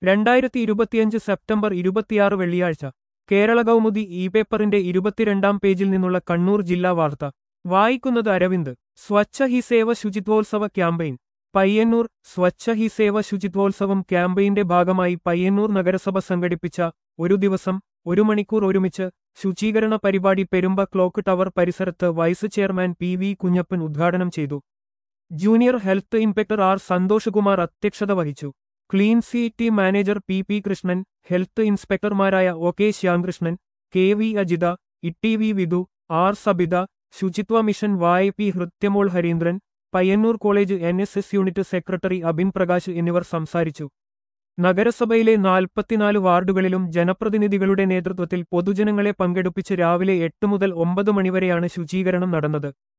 രണ്ടായിരത്തി ഇരുപത്തിയഞ്ച് സെപ്റ്റംബർ ഇരുപത്തിയാറ് വെള്ളിയാഴ്ച കേരള കൗമുദി ഇ പേപ്പറിന്റെ ഇരുപത്തിരണ്ടാം പേജിൽ നിന്നുള്ള കണ്ണൂർ ജില്ലാ വാർത്ത വായിക്കുന്നത് അരവിന്ദ് സ്വച്ഛ ഹി സേവ ശുചിത്വോത്സവ ക്യാമ്പയിൻ പയ്യന്നൂർ സ്വച്ഛ ഹി സേവ ശുചിത്വോത്സവം ക്യാമ്പയിന്റെ ഭാഗമായി പയ്യന്നൂർ നഗരസഭ സംഘടിപ്പിച്ച ഒരു ദിവസം ഒരു മണിക്കൂർ ഒരുമിച്ച് ശുചീകരണ പരിപാടി പെരുമ്പ ക്ലോക്ക് ടവർ പരിസരത്ത് vice chairman P V Kunhappan ഉദ്ഘാടനം ചെയ്തു junior health inspector R Santhoshkumar അധ്യക്ഷത വഹിച്ചു clean city manager P P Krishnan health ഇൻസ്പെക്ടർമാരായ O K Shyamkrishnan K V Ajitha ഇട്ടി വി വിധു ആർ സബിത ശുചിത്വ മിഷൻ വായ P Hrithyamol Harindran Payyanur college N S S unit secretary Abin Prakash എന്നിവർ സംസാരിച്ചു നഗരസഭയിലെ നാൽപ്പത്തിനാല് വാർഡുകളിലും ജനപ്രതിനിധികളുടെ നേതൃത്വത്തിൽ പൊതുജനങ്ങളെ പങ്കെടുപ്പിച്ച് രാവിലെ എട്ട് മുതൽ ഒമ്പത് മണിവരെയാണ് ശുചീകരണം നടന്നത്